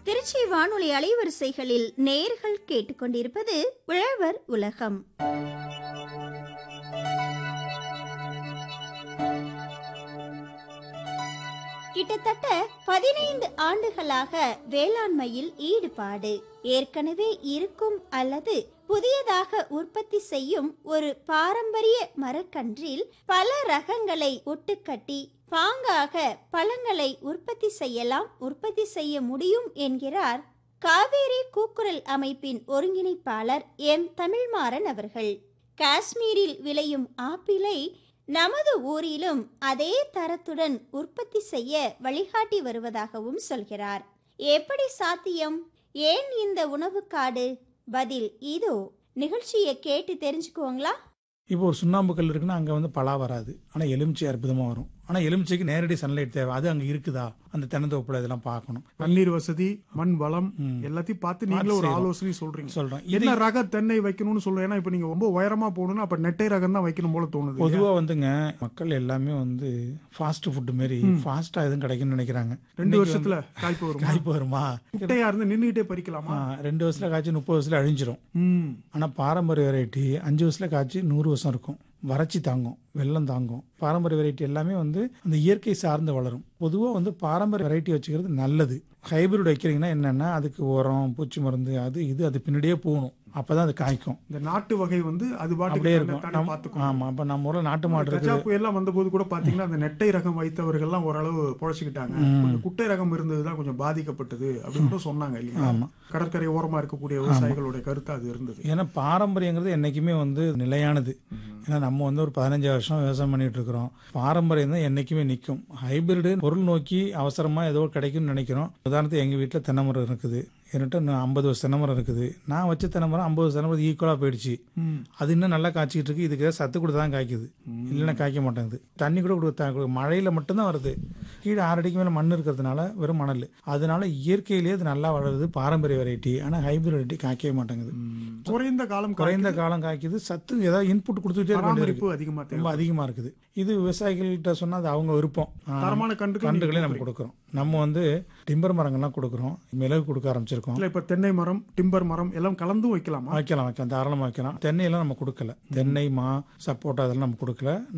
திருச்சி வானொலி அலைவரிசைகளில் நேர்கள் கேட்டுக்கொண்டிருப்பது உழவர் உலகம் கிட்டத்தட்ட பதினைந்து ஆண்டுகளாக வேளாண்மையில் ஈடுபாடு ஏற்கனவே இருக்கும் அல்லது புதியதாக உற்பத்தி செய்யும் ஒரு பாரம்பரிய மரக்கன்றில் பல ரகங்களை ஒட்டுக்கட்டி பாங்காக பழங்களை உற்பத்தி செய்யலாம் உற்பத்தி செய்ய முடியும் என்கிறார் காவேரி கூக்குரல் அமைப்பின் ஒருங்கிணைப்பாளர் எம் தமிழ்மாறன் அவர்கள் காஷ்மீரில் விளையும் ஆப்பிளை நமது ஊரிலும் அதே தரத்துடன் உற்பத்தி செய்ய வழிகாட்டி வருவதாகவும் சொல்கிறார் எப்படி சாத்தியம் ஏன் இந்த உணவுக்காடு பதில் இதோ நிகழ்ச்சியை கேட்டு தெரிஞ்சுக்குவோங்களா இப்போ ஒரு சுண்ணாம்பு கல் இருக்குன்னா அங்கே வந்து பலா வராது ஆனால் எலுமிச்சை அற்புதமாக வரும் ஆனால் எலுமிச்சைக்கு நேரடி சன்லைட் தேவை அது அங்கே இருக்குதா அந்த தென்னந்தோப்புல இதெல்லாம் பார்க்கணும் தண்ணீர் வசதி மண் வளம் ம். எல்லாத்தையும் பார்த்து நீங்களும் ஒரு செய்யணும். ஆலோசனை சொல்றீங்க சொல்கிறேன் இது என்ன ரக தென்னை வைக்கணும்னு சொல்லுவேன் ஏன்னா இப்ப நீங்க ரொம்ப உயரமா போகணும்னா அப்ப நெட்டை ரகம் தான் வைக்கணும் போல தோணுது இல்லையா? பொதுவாக வந்துங்க மக்கள் எல்லாமே வந்து ஃபாஸ்ட் ஃபுட்டு மாரி ஃபாஸ்ட்டாக எதுவும் கிடைக்கும்னு நினைக்கிறாங்க ரெண்டு இன்னைக்கு வருஷத்துல காய்ப்பு வந்து வரும் காய்ப்பு வருமா குட்டையா இருந்து நின்னுகிட்டே பறிக்கலாமா ஆ, ரெண்டு வருஷத்துல காய்ச்சி முப்பது வருஷத்துல அழிஞ்சிரும் ம் ஆனால் பாரம்பரிய வெரைட்டி அஞ்சு வருஷத்துல காய்ச்சி நூறு வருஷம் இருக்கும் வறட்சி தாங்கும் வெள்ளம் தாங்கும் பாரம்பரிய வெரைட்டி எல்லாமே வந்து அந்த இயற்கை சார்ந்து வளரும் பொதுவாக வந்து பாரம்பரிய வெரைட்டி வச்சுக்கிறது நல்லது ஹைபிரிட் வைக்கிறீங்கன்னா என்னென்னா அதுக்கு உரம் பூச்சி மருந்து அது இது அது பின்னாடியே போகணும் அப்போ தான் அது காய்க்கும் இந்த நாட்டு வகை வந்து அது அப்படியே பாட்டுக்கு இருக்கும் தானே நம் பாத்துக்கும் ஆமாம் அப்போ நம்ம ஊரில் நாட்டு மாடு கஜா இருக்குது புயல்லாம் வந்தபோது கூட பாத்தீங்கன்னா அந்த நெட்டை ரகம் வைத்தவர்கள் எல்லாம் ஓரளவு பொழைச்சிக்கிட்டாங்க கொஞ்சம் குட்டை ரகம் இருந்ததுதான் கொஞ்சம் பாதிக்கப்பட்டது அப்படின்னு கூட சொன்னாங்க இல்லையா ஆமா. கடற்கரை ஓரமா இருக்கக்கூடிய விவசாயிகளுடைய கருத்து அது இருந்தது ஏன்னா பாரம்பரியங்கிறது என்னைக்குமே வந்து நிலையானது ஏன்னா நம்ம வந்து ஒரு பதினஞ்சு வருஷம் விவசாயம் பண்ணிட்டு இருக்கிறோம் பாரம்பரியம் தான் என்னைக்குமே நிற்கும் ஹைபிரிடு பொருள் நோக்கி அவசரமா ஏதோ கிடைக்கும்னு நினைக்கிறோம் உதாரணத்துக்கு எங்க வீட்டில் தென்னை மரம் இருக்குது என்கிட்ட இன்னும் ஐம்பது வருஷம் தென்னை மரம் இருக்குது நான் வச்ச தென்னை மரம் ஐம்பது வருஷம் தென்னை மரம் ஈக்குவலாக போயிடுச்சு ம். அது இன்னும் நல்லா காய்ச்சிட்டு இருக்கு இதுக்கு ஏதாவது சத்து கொடுத்து தான் காய்க்குது இல்லைன்னா காய்க்க மாட்டேங்குது தண்ணி கூட கொடுத்தா மழையில மட்டும்தான் வருது கீழே ஆறு அடிக்கு மேலே மண் இருக்கிறதுனால வெறும் மணல் அதனால இயற்கையிலேயே அது நல்லா வளருது பாரம்பரிய வெரைட்டி ஆனால் ஹைபிரிட் வெரைட்டி காய்க்கவே மாட்டேங்குது குறைந்த காலம் குறைந்த காலம் காய்க்குது சத்து ஏதாவது இன்புட் கொடுத்துட்டே இருக்க வேண்டியது பராமரிப்பு அதிகமா தேவை ரொம்ப அதிகமா இருக்குது இது விவசாயிகள்கிட்ட சொன்னா அது அவங்க விருப்பம் ஆ, தரமான கன்றுகள் கன்றுகளே நீங்க நம்ம கொடுக்குறோம் நம்ம வந்து டிம்பர் மரங்கள்லாம் கொடுக்குறோம் மிளகு கொடுக்க ஆரம்பிச்சிருக்கோம் இல்ல இப்ப தென்னை மரம் டிம்பர் மரம் எல்லாம் கலந்தும் வைக்கலாமா வைக்கலாம் வைக்கலாம் தாராளமாக வைக்கலாம் தென்னையெல்லாம் நம்ம கொடுக்கல தென்னை மா சப்போட்டா அதெல்லாம் நம்ம கொடுக்கல